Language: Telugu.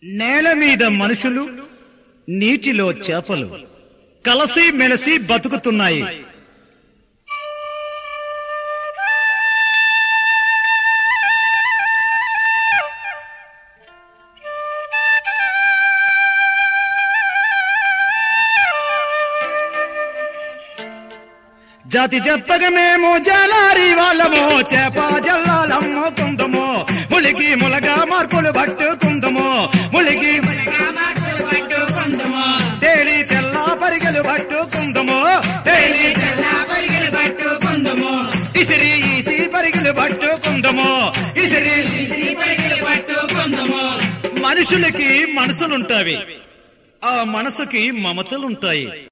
నేల మీద మనుషులు నీటిలో చేపలు కలసి మెలసి బతుకుతున్నాయి జాతి చెప్పగ మేము జలారి వాళ్ళము చేప జల్లాలమ్ముకుందము ములిగి ములగా మార్పులు పట్టుకుందము ములిగి తేలి తెల్ల పరిగెలు పట్టుకుందము తేలి ఇసిరి ఈసి పరిగెలు పట్టుకుందము ఇసిరి మనుషులకి మనసులుంటావి ఆ మనసుకి మమతలుంటాయి